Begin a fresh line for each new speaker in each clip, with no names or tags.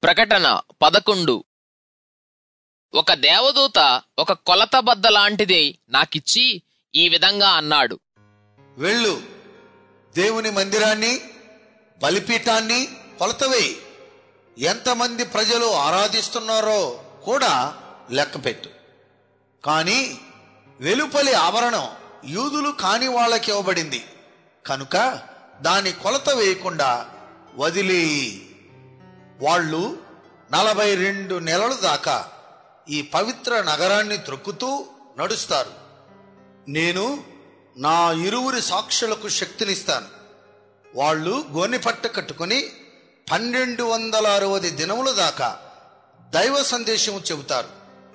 ప్రకటన పదకొండు ఒక దేవదూత ఒక కొలత బద్ద లాంటిది నాకిచ్చి ఈ విధంగా అన్నాడు
వెళ్ళు దేవుని మందిరాన్ని బలిపీఠాన్ని కొలతవేయి ఎంతమంది ప్రజలు ఆరాధిస్తున్నారో కూడా లెక్కపెట్టు కానీ వెలుపలి ఆవరణం యూదులు కాని వాళ్ళకి ఇవ్వబడింది కనుక దాని కొలత వేయకుండా వదిలేయి వాళ్ళు నలభై రెండు నెలల దాకా ఈ పవిత్ర నగరాన్ని త్రొక్కుతూ నడుస్తారు నేను నా ఇరువురి సాక్షులకు శక్తినిస్తాను వాళ్ళు గోనె పట్ట కట్టుకుని పన్నెండు వందల అరవది దినముల దాకా దైవ సందేశము చెబుతారు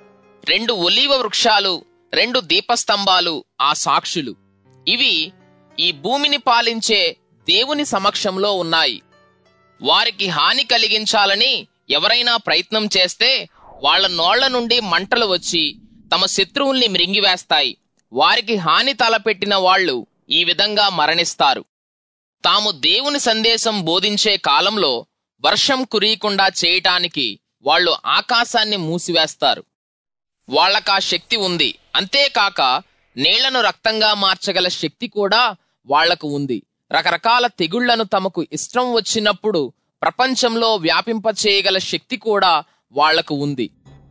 రెండు ఒలీవ వృక్షాలు రెండు దీపస్తంభాలు ఆ సాక్షులు ఇవి ఈ భూమిని పాలించే దేవుని సమక్షంలో ఉన్నాయి వారికి హాని కలిగించాలని ఎవరైనా ప్రయత్నం చేస్తే వాళ్ళ నోళ్ల నుండి మంటలు వచ్చి తమ శత్రువుల్ని మృంగివేస్తాయి వారికి హాని తలపెట్టిన వాళ్ళు ఈ విధంగా మరణిస్తారు తాము దేవుని సందేశం బోధించే కాలంలో వర్షం కురియకుండా చేయటానికి వాళ్ళు ఆకాశాన్ని మూసివేస్తారు వాళ్ళకా శక్తి ఉంది అంతేకాక నీళ్లను రక్తంగా మార్చగల శక్తి కూడా వాళ్లకు ఉంది రకరకాల తెగుళ్లను తమకు ఇష్టం వచ్చినప్పుడు ప్రపంచంలో వ్యాపింపచేయగల శక్తి కూడా వాళ్లకు ఉంది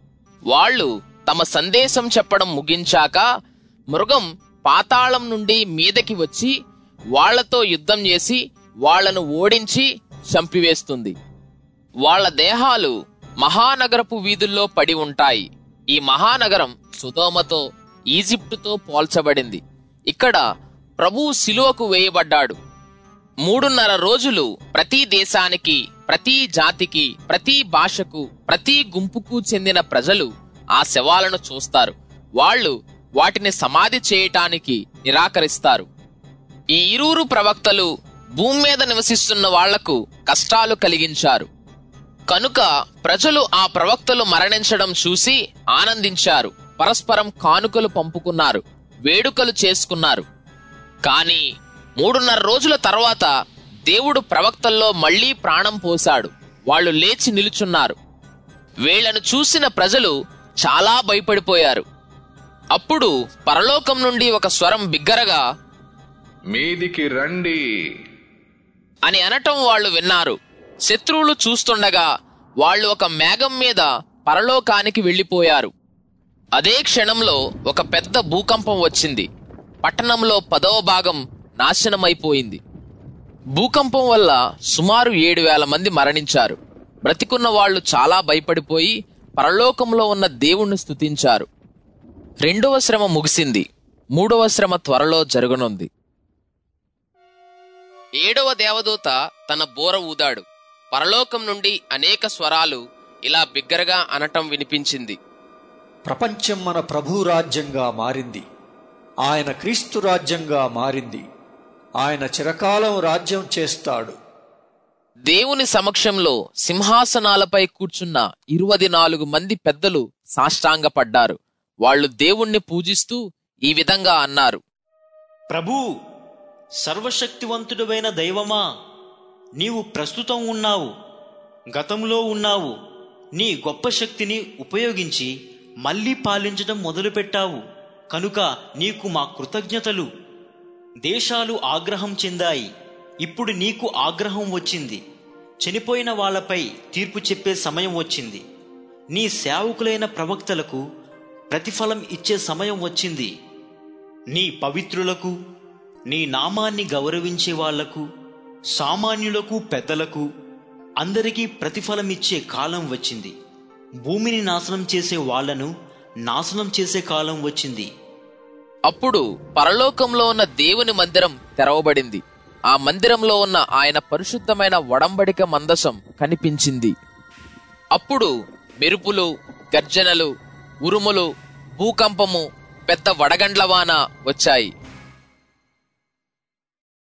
వాళ్ళు తమ సందేశం చెప్పడం ముగించాక మృగం పాతాళం నుండి మీదకి వచ్చి వాళ్లతో యుద్ధం చేసి వాళ్లను ఓడించి చంపివేస్తుంది వాళ్ళ దేహాలు మహానగరపు వీధుల్లో పడి ఉంటాయి ఈ మహానగరం సుధోమతో ఈజిప్టుతో పోల్చబడింది ఇక్కడ ప్రభువు శిలువకు వేయబడ్డాడు మూడున్నర రోజులు ప్రతి దేశానికి ప్రతి జాతికి ప్రతి భాషకు ప్రతి గుంపుకు చెందిన ప్రజలు ఆ శవాలను చూస్తారు వాళ్ళు వాటిని సమాధి చేయటానికి నిరాకరిస్తారు ఈ ఇరువురు ప్రవక్తలు భూమి మీద నివసిస్తున్న వాళ్లకు కష్టాలు కలిగించారు కనుక ప్రజలు ఆ ప్రవక్తలు మరణించడం చూసి ఆనందించారు పరస్పరం కానుకలు పంపుకున్నారు వేడుకలు చేసుకున్నారు కానీ మూడున్నర రోజుల తర్వాత దేవుడు ప్రవక్తల్లో మళ్లీ ప్రాణం పోశాడు వాళ్ళు లేచి నిలుచున్నారు వీళ్లను చూసిన ప్రజలు చాలా భయపడిపోయారు అప్పుడు పరలోకం నుండి ఒక స్వరం బిగ్గరగా
మీదికి రండి
అని అనటం వాళ్ళు విన్నారు శత్రువులు చూస్తుండగా వాళ్ళు ఒక మేఘం మీద పరలోకానికి వెళ్లిపోయారు అదే క్షణంలో ఒక పెద్ద భూకంపం వచ్చింది పట్టణంలో పదవ భాగం నాశనమైపోయింది భూకంపం వల్ల సుమారు ఏడు వేల మంది మరణించారు బ్రతికున్న వాళ్ళు చాలా భయపడిపోయి పరలోకంలో ఉన్న దేవుణ్ణి స్తుతించారు రెండవ శ్రమ ముగిసింది మూడవ శ్రమ త్వరలో జరగనుంది ఏడవ దేవదూత తన బోర ఊదాడు పరలోకం నుండి అనేక స్వరాలు ఇలా బిగ్గరగా అనటం వినిపించింది
ప్రపంచం మన ప్రభు రాజ్యంగా మారింది ఆయన క్రీస్తు రాజ్యంగా మారింది ఆయన చిరకాలం రాజ్యం చేస్తాడు
దేవుని సమక్షంలో సింహాసనాలపై కూర్చున్న ఇరువది నాలుగు మంది పెద్దలు సాష్టాంగపడ్డారు వాళ్ళు దేవుణ్ణి పూజిస్తూ ఈ విధంగా అన్నారు
ప్రభూ సర్వశక్తివంతుడమైన దైవమా నీవు ప్రస్తుతం ఉన్నావు గతంలో ఉన్నావు నీ గొప్ప శక్తిని ఉపయోగించి మళ్ళీ పాలించడం మొదలుపెట్టావు కనుక నీకు మా కృతజ్ఞతలు దేశాలు ఆగ్రహం చెందాయి ఇప్పుడు నీకు ఆగ్రహం వచ్చింది చనిపోయిన వాళ్ళపై తీర్పు చెప్పే సమయం వచ్చింది నీ సేవకులైన ప్రవక్తలకు ప్రతిఫలం ఇచ్చే సమయం వచ్చింది నీ పవిత్రులకు నీ నామాన్ని గౌరవించే వాళ్లకు సామాన్యులకు పెద్దలకు అందరికీ ప్రతిఫలమిచ్చే కాలం వచ్చింది భూమిని నాశనం చేసే వాళ్లను నాశనం చేసే కాలం వచ్చింది
అప్పుడు పరలోకంలో ఉన్న దేవుని మందిరం తెరవబడింది ఆ మందిరంలో ఉన్న ఆయన పరిశుద్ధమైన వడంబడిక మందసం కనిపించింది అప్పుడు మెరుపులు గర్జనలు ఉరుములు భూకంపము పెద్ద వడగండ్ల వాన వచ్చాయి